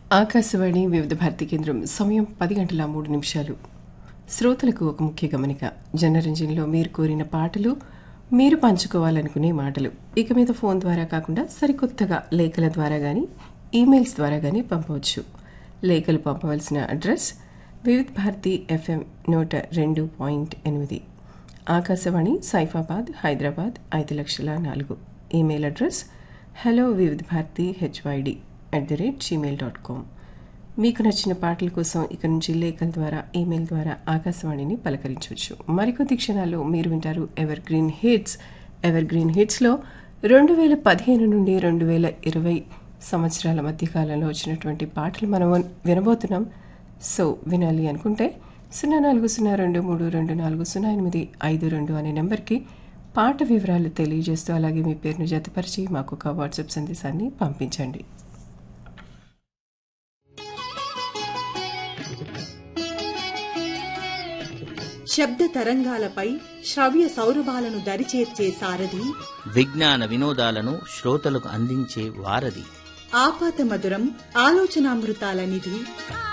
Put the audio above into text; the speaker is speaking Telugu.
ఆకాశవాణి వివిధ భారతి కేంద్రం సమయం పది గంటల మూడు నిమిషాలు శ్రోతలకు ఒక ముఖ్య గమనిక జనరంజన్లో మీరు కోరిన పాటలు మీరు పంచుకోవాలనుకునే మాటలు ఇక మీద ఫోన్ ద్వారా కాకుండా సరికొత్తగా లేఖల ద్వారా కానీ ఈమెయిల్స్ ద్వారా కానీ పంపవచ్చు లేఖలు పంపవలసిన అడ్రస్ వివిధ భారతి ఎఫ్ఎం నూట రెండు పాయింట్ ఎనిమిది ఆకాశవాణి సైఫాబాద్ హైదరాబాద్ ఐదు లక్షల నాలుగు email address hello Vividh Bharati HYD at the rate Gmail dot com మీకు నచ్చిన పాటల కోసం ఇక నుంచి లేఖల ద్వారా ఈమెయిల్ ద్వారా ఆకాశవాణిని పలకరించవచ్చు మరికొద్ది క్షణాల్లో మీరు వింటారు evergreen hits evergreen హిట్స్లో రెండు వేల పదిహేను నుండి రెండు వేల ఇరవై సంవత్సరాల మధ్య కాలంలో వచ్చినటువంటి పాటలు మనం వినబోతున్నాం సో వినాలి అనుకుంటే సున్నా నాలుగు సున్నా రెండు మూడు రెండు నాలుగు సున్నా ఎనిమిది ఐదు రెండు అనే నెంబర్కి పాట వివరాలు తెలియజేస్తూ అలాగే మీ పేరును జతపరిచి మాకు ఒక వాట్సాప్ సందేశాన్ని పంపించండి శబ్ద తరంగాలపై శ్రవ్య సౌరభాలను దరిచేర్చే సారథి విజ్ఞాన వినోదాలను శ్రోతలకు అందించే వారధి ఆపాత మధురం ఆలోచనామృతాల నిధి